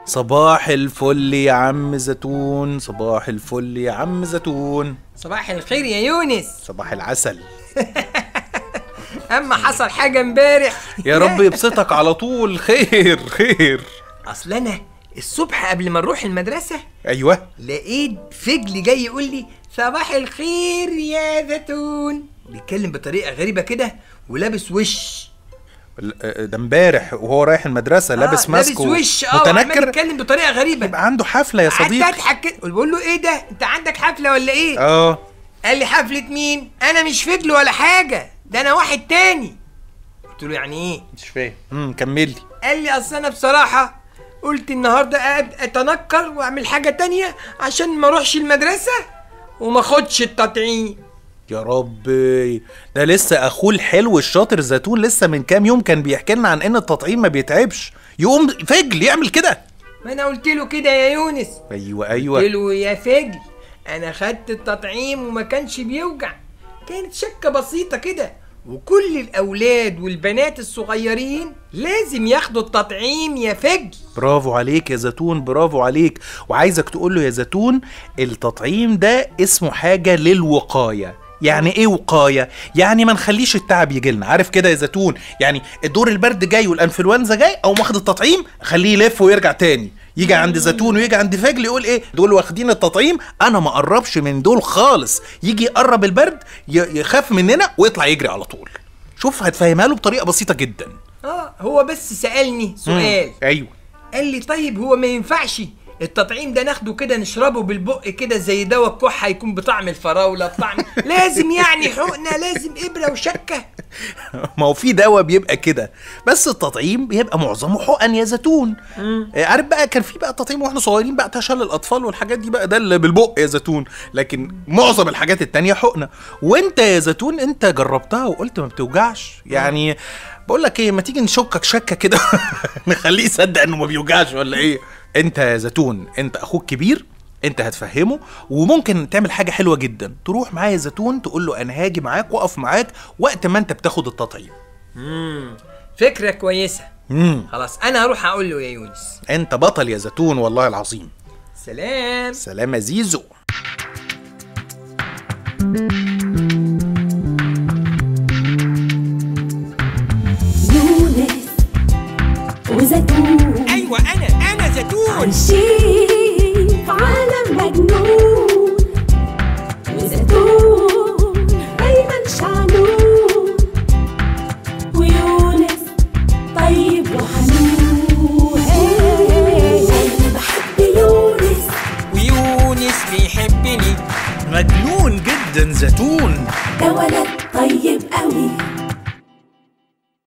صباح الفل يا عم زيتون صباح الفل يا عم زيتون صباح الخير يا يونس صباح العسل اما حصل حاجه امبارح يا رب يبسطك على طول خير خير اصل انا الصبح قبل ما نروح المدرسه ايوه لقيت فجل جاي يقول لي صباح الخير يا زيتون بيتكلم بطريقه غريبه كده ولابس وش ال- ده امبارح وهو رايح المدرسه لابس آه ماسك لابس وش اه وعمال متنكر يتكلم بطريقه غريبه يبقى عنده حفله يا قعدت صديقي اضحك كده بقول له ايه ده انت عندك حفله ولا ايه اه قال لي حفله مين انا مش فجل ولا حاجه ده انا واحد تاني قلت له يعني ايه مش فاهم امم كملي قال لي اصل انا بصراحه قلت النهارده قاعد اتنكر واعمل حاجه تانية عشان ما اروحش المدرسه وما اخدش التطعيم يا ربي ده لسه اخوه الحلو الشاطر زيتون لسه من كام يوم كان بيحكي لنا عن ان التطعيم ما بيتعبش يقوم فجل يعمل كده ما انا قلت له كده يا يونس ايوه قلت ايوه له يا فجل انا خدت التطعيم وما كانش بيوجع كانت شكه بسيطه كده وكل الاولاد والبنات الصغيرين لازم ياخدوا التطعيم يا فجل برافو عليك يا زيتون برافو عليك وعايزك تقول له يا زيتون التطعيم ده اسمه حاجه للوقايه يعني ايه وقايه يعني ما نخليش التعب يجي لنا عارف كده يا زيتون يعني الدور البرد جاي والانفلونزا جاي او واخد التطعيم خليه يلف ويرجع تاني يجي عند زيتون ويجي عند فجل يقول ايه دول واخدين التطعيم انا ما اقربش من دول خالص يجي يقرب البرد ي- يخاف مننا ويطلع يجري على طول شوف هتفهمها له بطريقه بسيطه جدا اه هو بس سالني سؤال مم. ايوه قال لي طيب هو ما ينفعش التطعيم ده ناخده كده نشربه بالبق كده زي دواء الكحه يكون بطعم الفراوله بطعم لازم يعني حقنه لازم ابره وشكه ما هو في دواء بيبقى كده بس التطعيم بيبقى معظمه حقن يا زيتون آه، عارف بقى كان في بقى تطعيم واحنا صغيرين بقى تشل الاطفال والحاجات دي بقى ده اللي بالبق يا زيتون لكن معظم الحاجات التانية حقنه وانت يا زيتون انت جربتها وقلت ما بتوجعش يعني بقول لك ايه ما تيجي نشكك شكه كده نخليه يصدق انه ما بيوجعش ولا ايه انت يا زيتون انت اخوك كبير انت هتفهمه وممكن تعمل حاجه حلوه جدا تروح معايا زيتون تقول له انا هاجي معاك واقف معاك وقت ما انت بتاخد التطعيم امم فكره كويسه امم خلاص انا هروح اقول له يا يونس انت بطل يا زيتون والله العظيم سلام سلام يا زيزو يونس وزيتون ايوه انا انا زيتون عايشين في عالم مجنون وزيتون دايما شعنون ويونس طيب وحنون انا بحب يونس ويونس بيحبني مجنون جدا زيتون ده ولد طيب قوي